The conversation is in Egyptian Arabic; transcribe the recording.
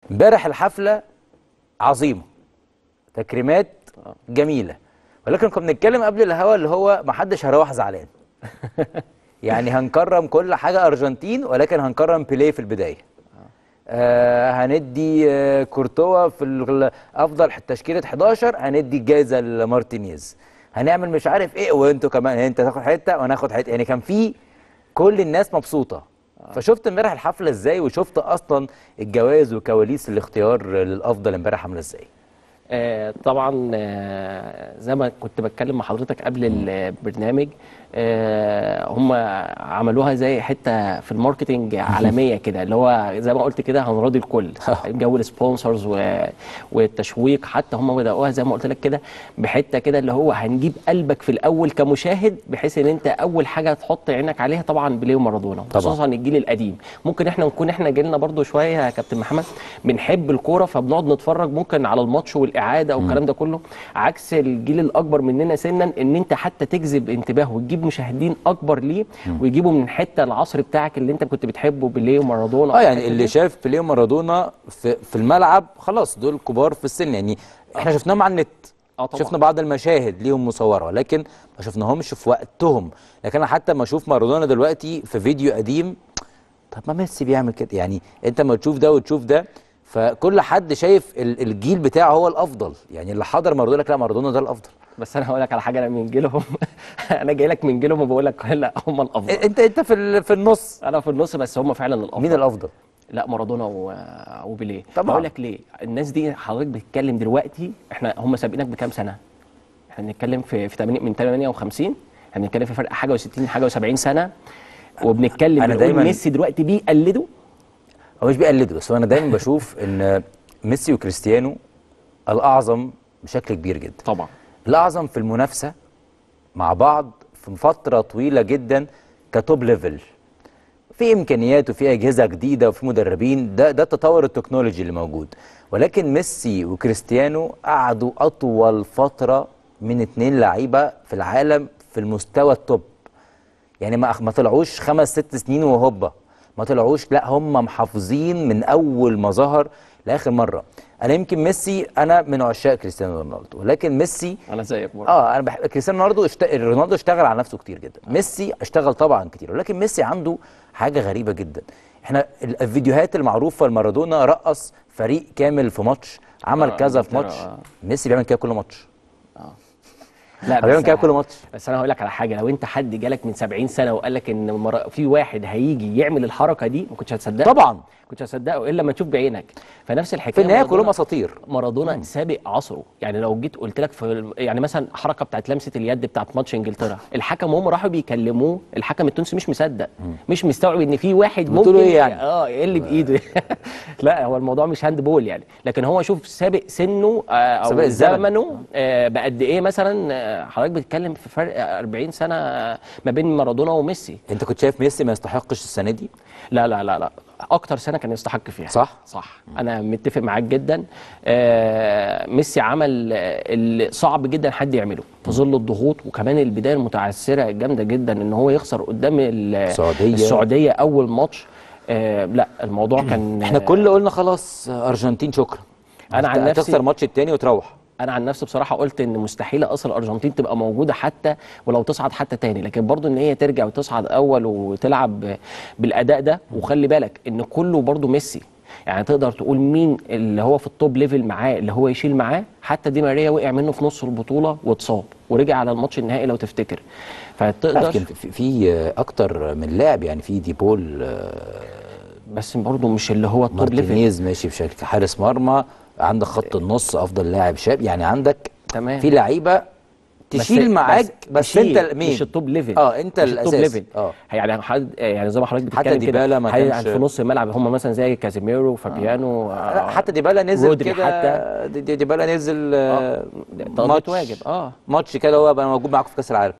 امبارح الحفله عظيمه تكريمات جميله ولكن كنا بنتكلم قبل الهوا اللي هو ما حدش هيروح زعلان يعني هنكرم كل حاجه ارجنتين ولكن هنكرم بيليه في البدايه آه هندي آه كورتوا في ال- افضل تشكيله 11 هندي الجائزه لمارتينيز هنعمل مش عارف ايه وانتوا كمان انت تاخد حته وانا اخد حته يعني كان في كل الناس مبسوطه فشفت امبارح الحفله ازاي وشفت اصلا الجوائز وكواليس الاختيار للافضل امبارح عامله ازاي آه، طبعا آه، زي ما كنت بتكلم مع حضرتك قبل البرنامج آه، هم عملوها زي حته في الماركتنج عالميه كده اللي هو زي ما قلت كده هنراضي الكل جو السبونسرز و- والتشويق حتى هم بداوها زي ما قلت لك كده بحته كده اللي هو هنجيب قلبك في الاول كمشاهد بحيث ان انت اول حاجه تحط عينك عليها طبعا بيليه ومارادونا طبعاً. خصوصا الجيل القديم ممكن احنا نكون احنا جيلنا برضو شويه يا كابتن محمد بنحب الكوره فبنقعد نتفرج ممكن على الماتش والاعاده والكلام ده كله عكس الجيل الاكبر مننا سنا ان انت حتى تجذب انتباه وتجيب مشاهدين اكبر ليه ويجيبوا من حته العصر بتاعك اللي انت كنت بتحبه بيليه ومارادونا اه يعني والحتة اللي دي. شاف بيليه ومارادونا في, في الملعب خلاص دول كبار في السن يعني احنا شفناهم على النت اه طبعا شفنا بعض المشاهد ليهم مصوره ولكن ما شفناهمش في وقتهم لكن انا حتى ما اشوف مارادونا دلوقتي في فيديو قديم طب ما ميسي بيعمل كده يعني انت ما تشوف ده وتشوف ده فكل حد شايف ال- الجيل بتاعه هو الافضل يعني اللي حضر مارادونا يقول لك لا مارادونا ده الافضل بس انا هقول لك على حاجه انا من جيلهم انا جاي لك من جيلهم وبقول لك لا هم الافضل انت انت في ال- في النص انا في النص بس هم فعلا الافضل مين الافضل لا مارادونا و- وبيليه طبعاً. هقول لك ليه الناس دي حضرتك بتتكلم دلوقتي احنا هم سابقينك بكام سنه احنا بنتكلم في في 8 من 58 احنا بنتكلم في فرق حاجه و60 حاجه و70 سنه وبنتكلم أنا بنقول دايماً- ميسي دلوقتي بيقلده هو مش بيقلده بس هو انا دايما بشوف ان ميسي وكريستيانو الاعظم بشكل كبير جدا طبعا الاعظم في المنافسه مع بعض في فتره طويله جدا كتوب ليفل في امكانيات وفي اجهزه جديده وفي مدربين ده ده التطور التكنولوجي اللي موجود ولكن ميسي وكريستيانو قعدوا اطول فتره من اتنين لعيبه في العالم في المستوى التوب يعني ما ما طلعوش خمس ست سنين وهوبا ما طلعوش لا هم محافظين من اول ما ظهر لاخر مره انا يمكن ميسي انا من عشاق كريستيانو رونالدو ولكن ميسي انا زيك برضه اه انا بحب كريستيانو رونالدو اشت... رونالدو اشتغل على نفسه كتير جدا ميسي اشتغل طبعا كتير ولكن ميسي عنده حاجه غريبه جدا احنا ال- الفيديوهات المعروفه لمارادونا رقص فريق كامل في ماتش عمل آه، كذا في إنجلترا، ماتش آه. ميسي بيعمل كده كل ماتش لا بيعمل كده بس, كل ماتش بس انا هقول لك على حاجه لو انت حد جالك من 70 سنه وقال لك ان مر... في واحد هيجي يعمل الحركه دي ما كنتش هتصدقه طبعا كنتش هتصدقه الا لما تشوف بعينك فنفس الحكايه في النهايه مارادونا- كلهم اساطير مارادونا سابق عصره يعني لو جيت قلت لك في يعني مثلا حركه بتاعت لمسه اليد بتاعت ماتش انجلترا الحكم هم راحوا بيكلموه الحكم التونسي مش مصدق مش مستوعب ان في واحد قلت له ممكن إيه يعني؟ اه ايه اللي بايده لا هو الموضوع مش هاند بول يعني لكن هو شوف سابق سنه آه او سابق الزمن. زمنه آه بقد ايه مثلا آه، حضرتك بتتكلم في فرق 40 سنه آه، ما بين مارادونا وميسي انت كنت شايف ميسي ما يستحقش السنه دي لا لا لا لا اكتر سنه كان يستحق فيها صح؟ صح انا متفق معاك جدا آه ميسي عمل آه، اللي صعب جدا حد يعمله في ظل الضغوط وكمان البدايه المتعثره الجامده جدا ان هو يخسر قدام ال- السعودية. السعوديه اول ماتش آه لا الموضوع كان احنا كل قلنا خلاص ارجنتين شكرا أنا عن هت- نفسي- هتخسر الماتش التاني وتروح انا عن نفسي بصراحه قلت ان مستحيل اصل الارجنتين تبقى موجوده حتى ولو تصعد حتى تاني لكن برضو ان هي ترجع وتصعد اول وتلعب بالاداء ده وخلي بالك ان كله برضو ميسي يعني تقدر تقول مين اللي هو في التوب ليفل معاه اللي هو يشيل معاه حتى دي ماريا وقع منه في نص البطوله واتصاب ورجع على الماتش النهائي لو تفتكر فتقدر لكن في, في اكتر من لاعب يعني في ديبول آه، بس برضو مش اللي هو التوب ليفل مارتينيز ماشي بشكل حارس مرمى عندك خط النص افضل لاعب شاب يعني عندك تمام في لعيبه تشيل معاك بس, تشيل، انت مين مش التوب ليفل اه انت مش التوب الاساس ليفل اه يعني حد يعني زي ما حضرتك حتى بتتكلم كده ديبالا ما هي- كانش- في نص الملعب هم مثلا زي كازيميرو وفابيانو لا، حتى ديبالا نزل رودري كده حتى. دي- دي- ديبالا نزل آه، تقضية ماتش واجب اه ماتش كده هو بقى موجود معاكم في كاس العالم